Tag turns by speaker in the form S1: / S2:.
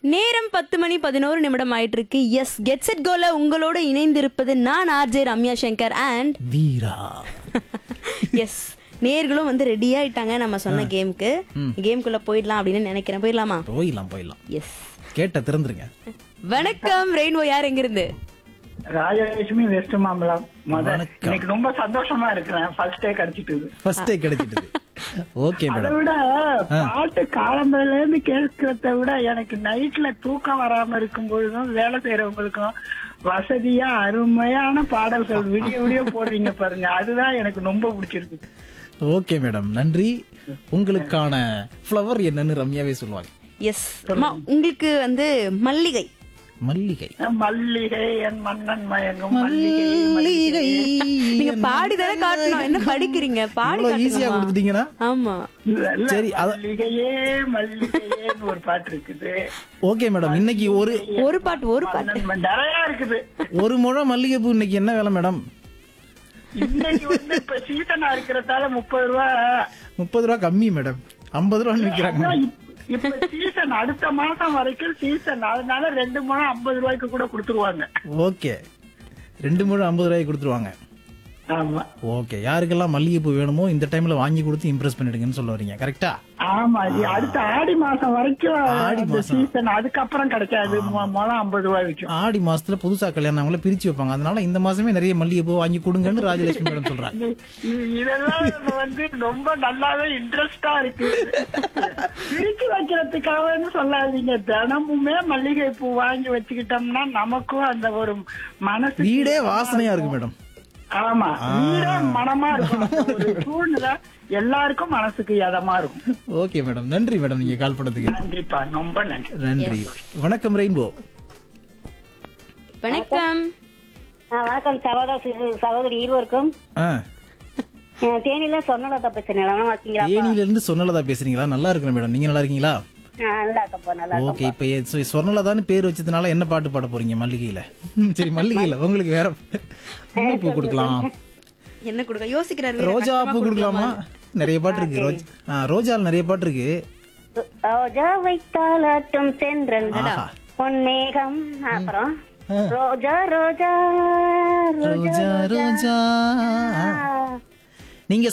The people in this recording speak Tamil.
S1: நேரம் பத்து மணி பதினோரு நிமிடம் ஆயிட்டு இருக்கு எஸ் கெட் செட் கோல உங்களோட இணைந்திருப்பது நான் ஆர்ஜே ரம்யா சங்கர் அண்ட்
S2: வீரா
S1: எஸ் நேர்களும் வந்து ரெடி ஆயிட்டாங்க நம்ம சொன்ன கேமுக்கு கேம்குள்ள போயிடலாம் அப்படின்னு நினைக்கிறேன் போயிடலாமா
S2: போயிடலாம் போயிடலாம்
S1: எஸ்
S2: கேட்ட திறந்துருங்க
S1: வணக்கம் ரெயின்போ யார் எங்க இருந்து
S3: ராஜலட்சுமி வெஸ்ட் மாம்பலம் முத
S2: வணக்கம்.
S3: இன்னைக்கு ரொம்ப சந்தோஷமா இருக்கிறேன் ஃபர்ஸ்ட் டே கிடைச்சிட்டு
S2: ஃபர்ஸ்ட் டே கிடைச்சிட்டது ஓகே
S3: அதை
S2: மேடம்
S3: விட பாட்டு காலம்பரையில இருந்து கேட்கறத விட எனக்கு நைட்ல தூக்கம் வராம இருக்கும் பொழுதும் வேலை செய்யறவங்களுக்கும் வசதியா அருமையான பாடல்கள் விடிய விடிய போடுறீங்க பாருங்க அதுதான் எனக்கு ரொம்ப பிடிச்சிருக்கு
S2: ஓகே மேடம் நன்றி உங்களுக்கான ஃப்ளவர் என்னன்னு ரம்யாவே சொல்லுவாங்க
S1: எஸ் அம்மா உங்களுக்கு வந்து மல்லிகை
S2: மல்லிகை
S3: மல்லிகை என் மன்னன் மயங்கும்
S2: மல்லிகை
S1: நீங்க பாடி தானே காட்டணும் என்ன படிக்கிறீங்க பாடி
S2: இவ்வளவு ஈஸியா
S1: காட்டுங்கம்மா.
S2: கொடுத்துட்டீங்கன்னா
S1: ஆமா
S3: இல்ல,
S2: சரி, அத-
S3: மல்லிகையே மல்லிகையேன்னு ஒரு பாட்டு இருக்குது
S2: ஓகே மேடம் இன்னைக்கு ஒரு
S1: ஒரு பாட்டு ஒரு பாட்டு
S3: மன்னன் ம- நிறைய இருக்குது
S2: ஒரு முழம் மல்லிகைப்பூ இன்னைக்கு என்ன வேலை மேடம்
S3: இன்னைக்கு வந்து இப்ப சீசனா இருக்கிறதால முப்பது ரூபா
S2: முப்பது ரூபா கம்மி மேடம் ஐம்பது ரூபான்னு விற்கிறாங்க
S3: அதான் இப்- இப்ப சீசன் அடுத்த மாசம் வரைக்கும் சீசன் அதனால ரெண்டு முழம் ஐம்பது ரூபாய்க்கு கூட கொடுத்துருவாங்க
S2: ஓகே ரெண்டு முழம் ஐம்பது ரூபாய்க்கு கொடுத்துருவாங்க
S3: ஆமா
S2: ஓகே யாருக்கெல்லாம் மல்லிகைப்பூ வேணுமோ இந்த டைம்ல வாங்கி கொடுத்து இம்ப்ரெஸ் பண்ணிடுங்கன்னு சொல்ல வரீங்க கரெக்டா
S3: ஆமா இது அடுத்த ஆடி மாசம் வரைக்கும்
S2: ஆடி
S3: அந்த
S2: மாசம்.
S3: சீசன் அதுக்கப்புறம் கிடைக்காது மு- முழம் ஐம்பது ரூபாய் விற்கும்
S2: ஆடி மாசத்துல புதுசா கல்யாணம் அவங்கள பிரிச்சு வைப்பாங்க அதனால இந்த மாசமே நிறைய மல்லிகைப்பூ வாங்கி கொடுங்கன்னு ராஜலட்சுமி மேடம் சொல்றாங்க
S3: இ- இ- இதெல்லாம் வந்து ரொம்ப நல்லாவே இன்ட்ரெஸ்டா இருக்கு பிரிச்சு வைக்கிறதுக்காகன்னு சொல்லாதீங்க தினமுமே மல்லிகை பூ வாங்கி வச்சுக்கிட்டோம்னா நமக்கும் அந்த ஒரு மனசு
S2: வீடே வாசனையா இருக்கு மேடம்
S3: ஆமா வீடே மனமா இருக்கும் அந்த ஒரு சூழ்நிலை எல்லாருக்கும் மனசுக்கு இதமா இருக்கும்
S2: ஓகே மேடம் நன்றி மேடம் நீங்க கால் பண்ணதுக்கு
S3: நன்றிப்பா ரொம்ப நன்றி
S2: நன்றி வணக்கம் ரெயின்போ
S1: வணக்கம்
S4: ஆ, வணக்கம் சகோதர சி- சகோதரி இருவருக்கும்
S2: ஆ
S4: ஆ, தேனியில சொன்னலதா பேசுறேன் நல்லா இருக்கீங்களா
S2: தேனியில இருந்து சொன்னலதா பேசுறீங்களா நல்லா இருக்கிறேன் மேடம் நீங்க நல்லா இருக்கீங்களா
S4: ஆ, நல்லா இருக்கப்பா நல்லா
S2: ஓகே இப்ப எ- சொ- சொர்ணலதான்னு பேர் வச்சதுனால என்ன பாட்டு பாட போறீங்க மல்லிகையில ம், சரி மல்லிகையில உங்களுக்கு வேற என்ன பூ கொடுக்கலாம்
S1: என்ன கொடுக்க யோசிக்கிறாரு
S2: ரோஜா பூ கொடுக்கலாமா நிறைய பாட்டு இருக்கு ரோஜ் ஆ, ரோஜால நிறைய பாட்டு இருக்கு
S4: ரோஜா வைத்தாலாட்டும் சென்றல்
S2: ஆஹா.
S4: பொன்னேகம் அப்புறம் ரோஜா ரோஜா
S2: ரோஜா ரோஜா